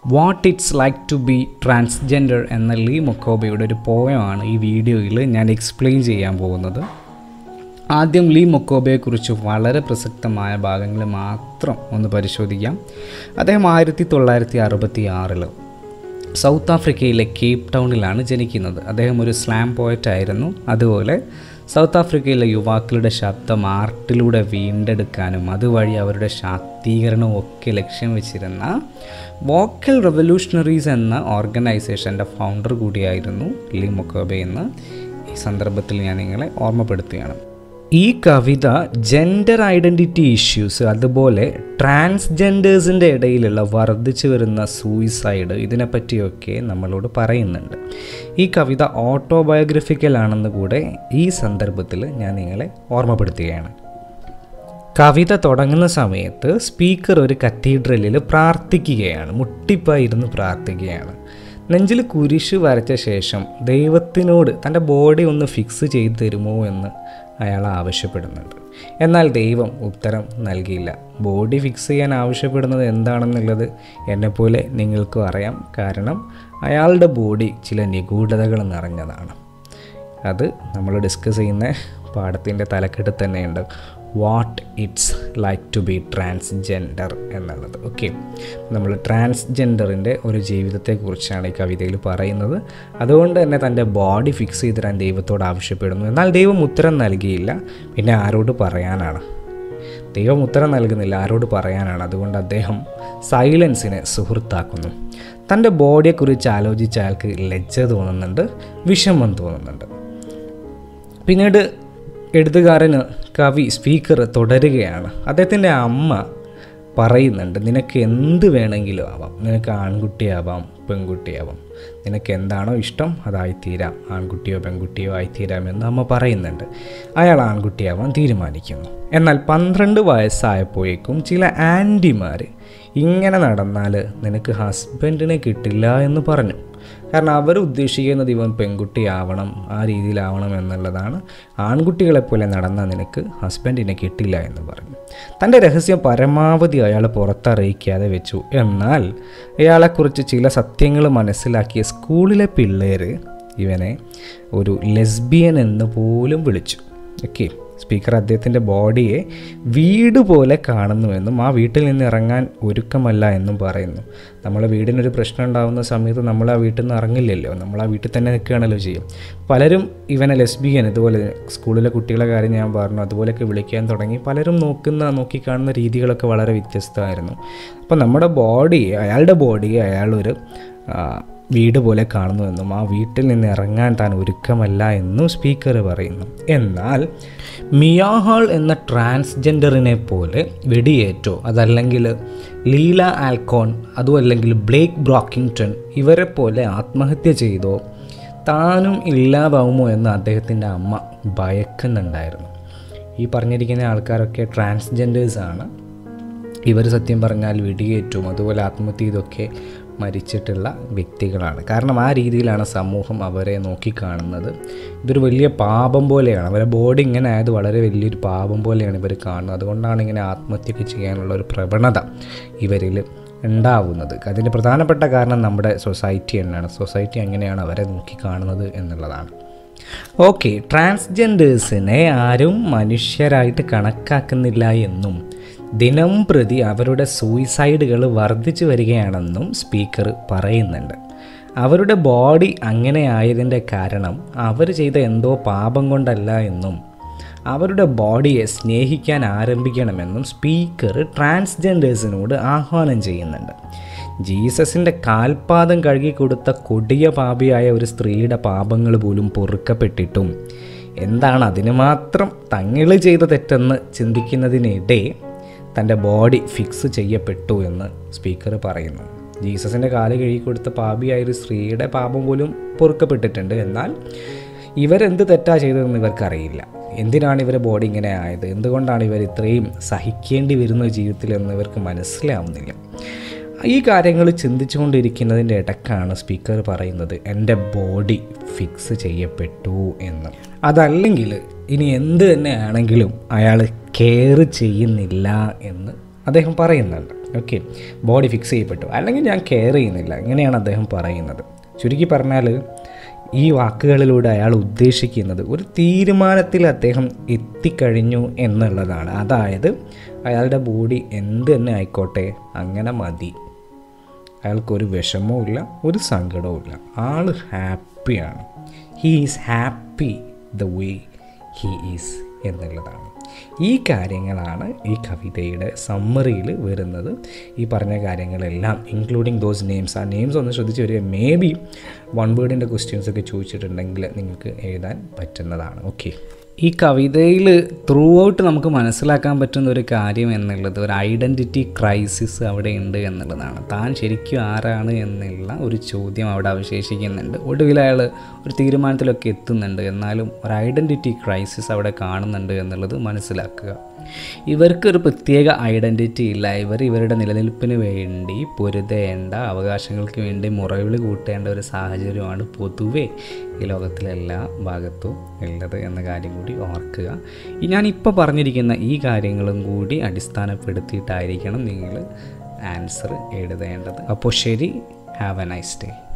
what it's like to be transgender എന്ന Lee മൊക്കോബയുടെ ഒരു പോയമാണ് ഈ വീഡിയോയിൽ ഞാൻ എക്സ്പ്ലെയിൻ ചെയ്യാൻ പോകുന്നത് ആദ്യം ലീ മൊക്കോബയെക്കുറിച്ച് വളരെ പ്രസക്തമായ ഭാഗങ്ങൾ മാത്രം ഒന്ന് പരിശോധിക്കാം അദ്ദേഹം ആയിരത്തി തൊള്ളായിരത്തി അറുപത്തി ആറിൽ സൗത്ത് ആഫ്രിക്കയിലെ കേപ്പ് ടൗണിലാണ് ജനിക്കുന്നത് അദ്ദേഹം ഒരു സ്ലാം പോയറ്റ് ആയിരുന്നു അതുപോലെ സൗത്ത് ആഫ്രിക്കയിലെ യുവാക്കളുടെ ശബ്ദം ആർട്ടിലൂടെ വീണ്ടെടുക്കാനും അതുവഴി അവരുടെ ശാക്തീകരണവും ഒക്കെ ലക്ഷ്യം വെച്ചിരുന്ന വോക്കൽ റെവല്യൂഷണറീസ് എന്ന ഓർഗനൈസേഷൻ്റെ ഫൗണ്ടർ കൂടിയായിരുന്നു ലീ മൊക്കോബെ എന്ന് ഈ സന്ദർഭത്തിൽ ഞാൻ നിങ്ങളെ ഓർമ്മപ്പെടുത്തുകയാണ് ഈ കവിത ജെൻഡർ ഐഡൻറ്റിറ്റി ഇഷ്യൂസ് അതുപോലെ ട്രാൻസ്ജെൻഡേഴ്സിൻ്റെ ഇടയിലുള്ള വർദ്ധിച്ചു വരുന്ന സൂയിസൈഡ് ഇതിനെപ്പറ്റിയൊക്കെ നമ്മളോട് പറയുന്നുണ്ട് ഈ കവിത ഓട്ടോബയോഗ്രഫിക്കൽ ആണെന്ന് കൂടെ ഈ സന്ദർഭത്തിൽ ഞാൻ നിങ്ങളെ ഓർമ്മപ്പെടുത്തുകയാണ് കവിത തുടങ്ങുന്ന സമയത്ത് സ്പീക്കർ ഒരു കത്തീഡ്രലിൽ പ്രാർത്ഥിക്കുകയാണ് മുട്ടിപ്പായിരുന്ന് പ്രാർത്ഥിക്കുകയാണ് നെഞ്ചിൽ കുരിശ് വരച്ച ശേഷം ദൈവത്തിനോട് തൻ്റെ ബോഡി ഒന്ന് ഫിക്സ് ചെയ്ത് തരുമോ എന്ന് അയാൾ ആവശ്യപ്പെടുന്നുണ്ട് എന്നാൽ ദൈവം ഉത്തരം നൽകിയില്ല ബോഡി ഫിക്സ് ചെയ്യാൻ ആവശ്യപ്പെടുന്നത് എന്താണെന്നുള്ളത് എന്നെപ്പോലെ നിങ്ങൾക്കും അറിയാം കാരണം അയാളുടെ ബോഡി ചില നിഗൂഢതകൾ നിറഞ്ഞതാണ് അത് നമ്മൾ ഡിസ്കസ് ചെയ്യുന്ന പാഠത്തിൻ്റെ തലക്കെട്ട് തന്നെയുണ്ട് what it's like to be transgender എന്നുള്ളത് ഓക്കെ നമ്മൾ ട്രാൻസ്ജെൻഡറിൻ്റെ ഒരു ജീവിതത്തെക്കുറിച്ചാണ് ഈ കവിതയിൽ പറയുന്നത് അതുകൊണ്ട് തന്നെ തൻ്റെ ബോഡി ഫിക്സ് ചെയ്ത് തരാൻ ദൈവത്തോട് ആവശ്യപ്പെടുന്നു എന്നാൽ ദൈവം ഉത്തരം നൽകിയില്ല പിന്നെ ആരോട് പറയാനാണ് ദൈവം ഉത്തരം നൽകുന്നില്ല ആരോട് പറയാനാണ് അതുകൊണ്ട് അദ്ദേഹം സൈലൻസിനെ സുഹൃത്താക്കുന്നു തൻ്റെ ബോഡിയെക്കുറിച്ച് ആലോചിച്ച അയാൾക്ക് ലജ്ജ തോന്നുന്നുണ്ട് വിഷമം തോന്നുന്നുണ്ട് പിന്നീട് എഴുത്തുകാരന് കവി സ്പീക്കർ തുടരുകയാണ് അദ്ദേഹത്തിൻ്റെ അമ്മ പറയുന്നുണ്ട് നിനക്ക് എന്ത് വേണമെങ്കിലും ആവാം നിനക്ക് ആൺകുട്ടിയാവാം പെൺകുട്ടിയാവാം നിനക്ക് എന്താണോ ഇഷ്ടം അതായിത്തീരാം ആൺകുട്ടിയോ പെൺകുട്ടിയോ ആയിത്തീരാമെന്ന് അമ്മ പറയുന്നുണ്ട് അയാൾ ആൺകുട്ടിയാവാൻ തീരുമാനിക്കുന്നു എന്നാൽ പന്ത്രണ്ട് വയസ്സായപ്പോഴേക്കും ചില ആൻറ്റിമാർ ഇങ്ങനെ നടന്നാൽ നിനക്ക് ഹസ്ബൻഡിനെ കിട്ടില്ല എന്ന് പറഞ്ഞു കാരണം അവർ ഉദ്ദേശിക്കുന്നത് ഇവൻ പെൺകുട്ടിയാവണം ആ രീതിയിലാവണം എന്നുള്ളതാണ് ആൺകുട്ടികളെപ്പോലെ നടന്ന നിനക്ക് ഹസ്ബൻഡിനെ കിട്ടില്ല എന്ന് പറഞ്ഞു തൻ്റെ രഹസ്യം പരമാവധി അയാൾ പുറത്തറിയിക്കാതെ വെച്ചു എന്നാൽ അയാളെക്കുറിച്ച് ചില സത്യങ്ങൾ മനസ്സിലാക്കിയ സ്കൂളിലെ പിള്ളേർ ഇവനെ ഒരു ലെസ്ബിയൻ എന്ന് പോലും വിളിച്ചു ഓക്കെ സ്പീക്കർ അദ്ദേഹത്തിൻ്റെ ബോഡിയെ വീട് പോലെ കാണുന്നുവെന്നും ആ വീട്ടിൽ നിന്ന് ഇറങ്ങാൻ ഒരുക്കമല്ല എന്നും പറയുന്നു നമ്മളെ വീടിനൊരു പ്രശ്നം ഉണ്ടാകുന്ന സമയത്ത് നമ്മൾ ആ വീട്ടിൽ നിന്ന് ഇറങ്ങില്ലല്ലോ നമ്മൾ ആ വീട്ടിൽ തന്നെ നിൽക്കുകയാണല്ലോ ചെയ്യും പലരും ഇവനെ ലെസ്ബിയൻ ഇതുപോലെ സ്കൂളിലെ കുട്ടികളെ കാര്യം ഞാൻ പറഞ്ഞു അതുപോലെയൊക്കെ വിളിക്കാൻ തുടങ്ങി പലരും നോക്കുന്ന നോക്കിക്കാണുന്ന രീതികളൊക്കെ വളരെ വ്യത്യസ്തമായിരുന്നു അപ്പോൾ നമ്മുടെ ബോഡി അയാളുടെ ബോഡിയെ അയാളൊരു വീട് പോലെ കാണുന്നുവെന്നും ആ വീട്ടിൽ നിന്ന് ഇറങ്ങാൻ താൻ ഒരുക്കമല്ല എന്നും സ്പീക്കർ പറയുന്നു എന്നാൽ മിയാഹാൾ എന്ന ട്രാൻസ്ജെൻഡറിനെ പോലെ വെടിയേറ്റോ അതല്ലെങ്കിൽ ലീല ആൽക്കോൺ അതും അല്ലെങ്കിൽ ബ്ലേക്ക് ബ്രോക്കിങ്ടൺ ഇവരെ പോലെ ആത്മഹത്യ ചെയ്തോ താനും ഇല്ലാതാവുമോ എന്ന് അദ്ദേഹത്തിൻ്റെ അമ്മ ഭയക്കുന്നുണ്ടായിരുന്നു ഈ പറഞ്ഞിരിക്കുന്ന ആൾക്കാരൊക്കെ ട്രാൻസ്ജെൻഡേഴ്സാണ് ഇവർ സത്യം പറഞ്ഞാൽ വെടിയേറ്റും അതുപോലെ ആത്മഹത്യ ചെയ്തൊക്കെ മരിച്ചിട്ടുള്ള വ്യക്തികളാണ് കാരണം ആ രീതിയിലാണ് സമൂഹം അവരെ നോക്കിക്കാണുന്നത് ഇതൊരു വലിയ പാപം പോലെയാണ് അവരെ ബോഡി ഇങ്ങനെ ആയത് വളരെ വലിയൊരു പാപം പോലെയാണ് ഇവർ കാണുന്നത് അതുകൊണ്ടാണ് ഇങ്ങനെ ആത്മഹത്യക്ക് ചെയ്യാനുള്ള ഒരു പ്രവണത ഇവരിൽ ഉണ്ടാവുന്നത് അതിൻ്റെ പ്രധാനപ്പെട്ട കാരണം നമ്മുടെ സൊസൈറ്റി തന്നെയാണ് സൊസൈറ്റി എങ്ങനെയാണ് അവരെ നോക്കിക്കാണുന്നത് എന്നുള്ളതാണ് ഓക്കെ ട്രാൻസ്ജെൻഡേഴ്സിനെ ആരും മനുഷ്യരായിട്ട് കണക്കാക്കുന്നില്ല എന്നും ദിനം പ്രതി അവരുടെ സൂയിസൈഡുകൾ വർദ്ധിച്ചു വരികയാണെന്നും സ്പീക്കർ പറയുന്നുണ്ട് അവരുടെ ബോഡി അങ്ങനെ ആയതിൻ്റെ കാരണം അവർ ചെയ്ത എന്തോ പാപം കൊണ്ടല്ല എന്നും അവരുടെ ബോഡിയെ സ്നേഹിക്കാൻ ആരംഭിക്കണമെന്നും സ്പീക്കർ ട്രാൻസ്ജെൻഡേഴ്സിനോട് ആഹ്വാനം ചെയ്യുന്നുണ്ട് ജീസസിൻ്റെ കാൽപാദം കഴുകിക്കൊടുത്ത കൊടിയ പാപിയായ ഒരു സ്ത്രീയുടെ പാപങ്ങൾ പോലും പൊറുക്കപ്പെട്ടിട്ടും എന്താണ് അതിന് മാത്രം തങ്ങൾ ചെയ്ത തെറ്റെന്ന് ചിന്തിക്കുന്നതിനിടെ തൻ്റെ ബോഡി ഫിക്സ് ചെയ്യപ്പെട്ടു എന്ന് സ്പീക്കർ പറയുന്നു ജീസസിൻ്റെ കാല് കഴുകിക്കൊടുത്ത പാപിയായ ഒരു സ്ത്രീയുടെ പാപം പോലും പൊറുക്കപ്പെട്ടിട്ടുണ്ട് എന്നാൽ ഇവരെന്ത് തെറ്റാ ചെയ്തതെന്ന് ഇവർക്കറിയില്ല എന്തിനാണ് ഇവരെ ബോഡി ഇങ്ങനെ ആയത് എന്തുകൊണ്ടാണ് ഇവർ ഇത്രയും സഹിക്കേണ്ടി വരുന്ന ജീവിതത്തിൽ എന്ന് ഇവർക്ക് മനസ്സിലാവുന്നില്ല ഈ കാര്യങ്ങൾ ചിന്തിച്ചുകൊണ്ടിരിക്കുന്നതിൻ്റെ ഇടക്കാണ് സ്പീക്കർ പറയുന്നത് എൻ്റെ ബോഡി ഫിക്സ് ചെയ്യപ്പെട്ടു എന്ന് അതല്ലെങ്കിൽ ഇനി എന്ത് തന്നെ ആണെങ്കിലും അയാൾ കെയർ ചെയ്യുന്നില്ല എന്ന് അദ്ദേഹം പറയുന്നുണ്ട് ഓക്കെ ബോഡി ഫിക്സ് ചെയ്യപ്പെട്ടു അല്ലെങ്കിൽ ഞാൻ കെയർ ചെയ്യുന്നില്ല ഇങ്ങനെയാണ് അദ്ദേഹം പറയുന്നത് ചുരുക്കി പറഞ്ഞാൽ ഈ വാക്കുകളിലൂടെ അയാൾ ഉദ്ദേശിക്കുന്നത് ഒരു തീരുമാനത്തിൽ അദ്ദേഹം എത്തിക്കഴിഞ്ഞു എന്നുള്ളതാണ് അതായത് അയാളുടെ ബോഡി എന്ത് തന്നെ ആയിക്കോട്ടെ അങ്ങനെ മതി അയാൾക്കൊരു വിഷമവും ഇല്ല ഒരു സങ്കടവും ഇല്ല ആൾ ഹാപ്പിയാണ് he is happy the way he is എന്നുള്ളതാണ് ഈ കാര്യങ്ങളാണ് ഈ കവിതയുടെ സമ്മറിയിൽ വരുന്നത് ഈ പറഞ്ഞ കാര്യങ്ങളെല്ലാം ഇൻക്ലൂഡിങ് ദോസ് നെയിംസ് ആ നെയിംസ് ഒന്ന് ശ്രദ്ധിച്ച് വരിക മേ ബി വൺ വേർഡിൻ്റെ ക്വസ്റ്റ്യൻസ് ഒക്കെ ചോദിച്ചിട്ടുണ്ടെങ്കിൽ നിങ്ങൾക്ക് എഴുതാൻ പറ്റുന്നതാണ് ഓക്കെ ഈ കവിതയിൽ ത്രൂ ഔട്ട് നമുക്ക് മനസ്സിലാക്കാൻ പറ്റുന്ന ഒരു കാര്യം എന്നുള്ളത് ഒരു ഐഡൻറ്റിറ്റി ക്രൈസിസ് അവിടെ ഉണ്ട് എന്നുള്ളതാണ് താൻ ശരിക്കും ആരാണ് എന്നുള്ള ഒരു ചോദ്യം അവിടെ അവശേഷിക്കുന്നുണ്ട് ഒടുവിൽ അയാൾ ഒരു തീരുമാനത്തിലൊക്കെ എത്തുന്നുണ്ട് എന്നാലും ഒരു ഐഡൻറ്റിറ്റി ക്രൈസിസ് അവിടെ കാണുന്നുണ്ട് എന്നുള്ളത് മനസ്സിലാക്കുക ഇവർക്കൊരു പ്രത്യേക ഐഡൻറ്റിറ്റി ഇല്ല ഇവർ ഇവരുടെ നിലനിൽപ്പിന് വേണ്ടി പൊരുതേണ്ട അവകാശങ്ങൾക്ക് വേണ്ടി മുറവിളി കൂട്ടേണ്ട ഒരു സാഹചര്യമാണ് പൊതുവേ ഈ ലോകത്തിലെ എല്ലാ ഭാഗത്തും ഉള്ളത് എന്ന കാര്യം കൂടി ഓർക്കുക ഈ ഞാനിപ്പോൾ പറഞ്ഞിരിക്കുന്ന ഈ കാര്യങ്ങളും കൂടി അടിസ്ഥാനപ്പെടുത്തിയിട്ടായിരിക്കണം നിങ്ങൾ ആൻസർ എഴുതേണ്ടത് അപ്പോൾ ശരി ഹാവ് എ നൈസ് ഡേ